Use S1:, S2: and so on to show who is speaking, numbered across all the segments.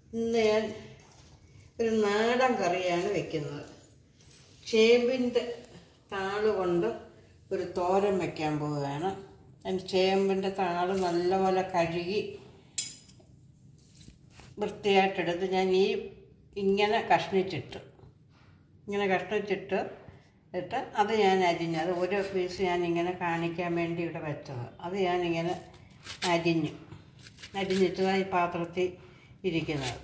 S1: ഇന്ന് ഞാൻ ഒരു നാടൻ കറിയാണ് വെക്കുന്നത് ചേമ്പിൻ്റെ താള് കൊണ്ട് ഒരു തോരൻ വെക്കാൻ പോവുകയാണ് ഞാൻ ചേമ്പിൻ്റെ താള് നല്ലപോലെ കഴുകി വൃത്തിയായിട്ടെടുത്ത് ഞാൻ ഈ ഇങ്ങനെ കഷ്ണിച്ചിട്ട് ഇങ്ങനെ കഷ്ണിച്ചിട്ട് ഇട്ട് അത് ഞാൻ അരിഞ്ഞു അത് ഒരു പീസ് ഞാൻ ഇങ്ങനെ കാണിക്കാൻ വേണ്ടി ഇവിടെ വെച്ചത് അത് ഞാനിങ്ങനെ അരിഞ്ഞു അരിഞ്ഞിട്ടതാണ് ഈ പാത്രത്തിൽ ഇരിക്കുന്നത്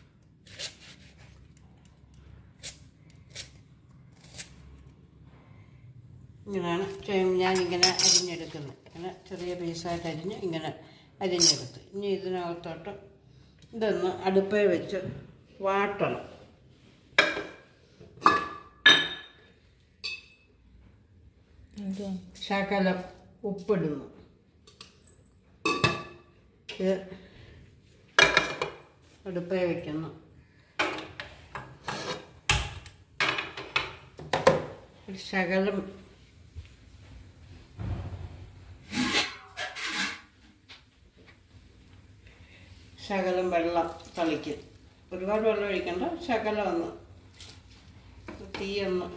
S1: ഇങ്ങനെയാണ് ചെയ്യും ഞാനിങ്ങനെ അരിഞ്ഞെടുക്കുന്നത് ഇങ്ങനെ ചെറിയ പീസായിട്ട് അരിഞ്ഞ് ഇങ്ങനെ അരിഞ്ഞെടുത്ത് ഇനി ഇതിനകത്തോട്ട് ഇതൊന്ന് അടുപ്പേ വെച്ച് വാട്ടണം ശകലം ഉപ്പിടുന്നു ഇത് അടുപ്പേ വയ്ക്കുന്നു ഒരു ശകലം ശകലം വെള്ളം തളിക്കും ഒരുപാട് വെള്ളം ഒഴിക്കണ്ട ശകലം ഒന്ന് തീയൊന്ന്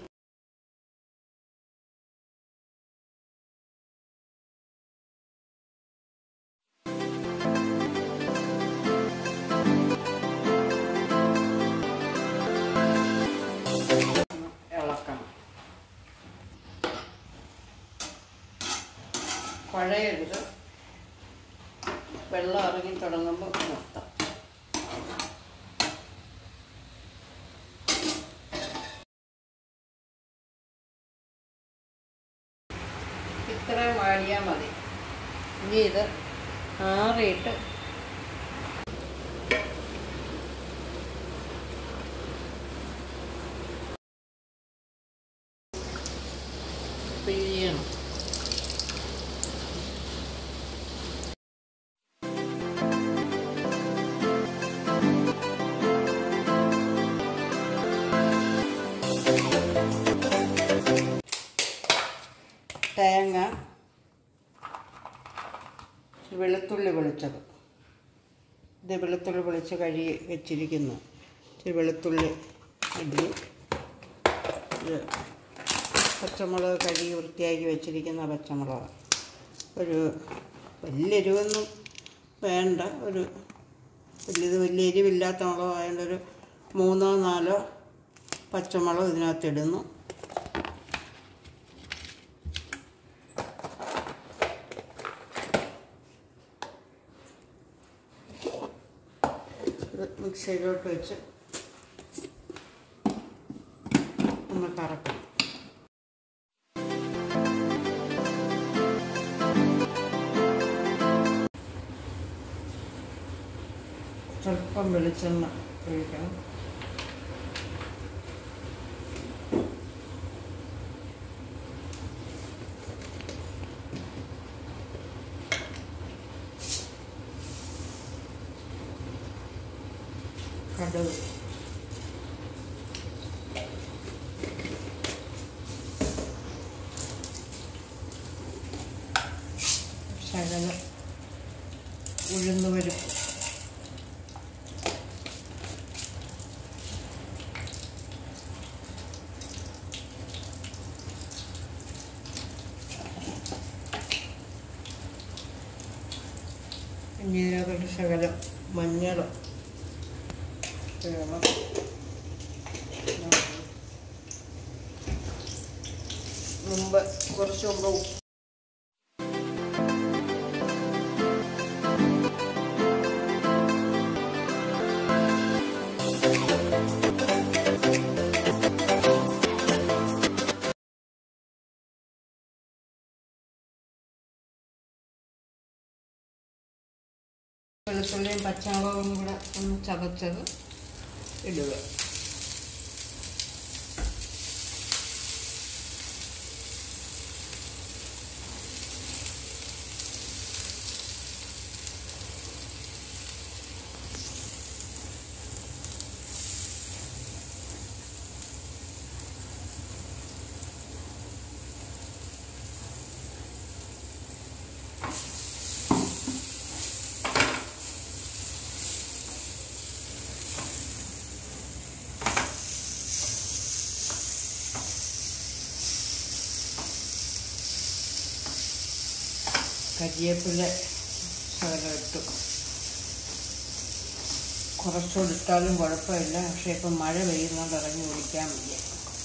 S1: ഇളക്കണം കുഴയരുത് വെള്ളം ഇറങ്ങി തുടങ്ങുമ്പോൾ നിർത്താം ഇത്രയും വാടിയാൽ മതി ഇനി ഇത് ആറിയിട്ട് പിഴിയണം തേങ്ങ വെളുത്തുള്ളി വെളിച്ചത് ഇത് വെളുത്തുള്ളി വെളിച്ച് കഴുകി വെച്ചിരിക്കുന്നു ഇച്ചിരി വെളുത്തുള്ളി ഇഡ്ഡലി ഇത് പച്ചമുളക് കഴുകി വൃത്തിയാക്കി വെച്ചിരിക്കുന്ന പച്ചമുളക് ഒരു വലിയ എരിവൊന്നും വേണ്ട ഒരു വലിയത് വലിയ എരിവില്ലാത്ത മുളകായതുകൊണ്ട് ഒരു മൂന്നോ നാലോ പച്ചമുളക് ഇതിനകത്ത് ഇടുന്നു ഇത് മിക്സിയിലോട്ട് വെച്ച് ഒന്ന് കറക്കണം സ്വല്പം വെളിച്ചെണ്ണ ഒഴിക്കണം കടുക് ശകലം ഉഴുന്ന് പരിപ്പ് ഇനി ഇതിനകത്തോട്ട് ശകലം മഞ്ഞളും വേണം മുമ്പ് കുറച്ച് മുമ്പ് ഉപ്പ് വെളുത്തുള്ളിയും പച്ചമുളകും കൂടെ ഒന്ന് ചതച്ചത് ഇടുക കരിയേപ്പില ശകലം ഇട്ടു കുറച്ചുകൂടി ഇട്ടാലും കുഴപ്പമില്ല പക്ഷേ ഇപ്പം മഴ പെയ്യുന്നതുകൊണ്ട് ഇറങ്ങി കുടിക്കാൻ വയ്യ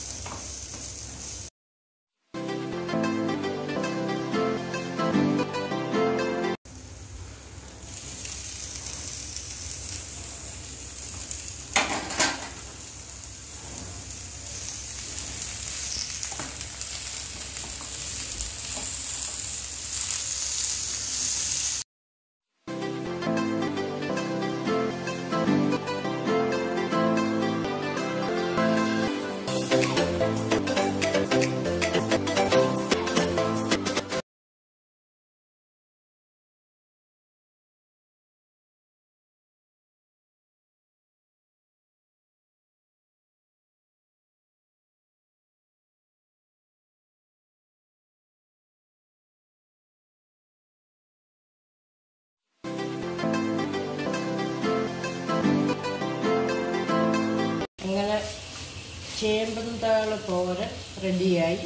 S1: അങ്ങനെ ചേമ്പും താള് തോരൻ റെഡിയായി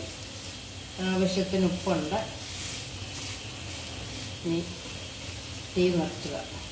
S1: ആവശ്യത്തിന് ഉപ്പുണ്ട് ഇനി തീ നിർത്തുക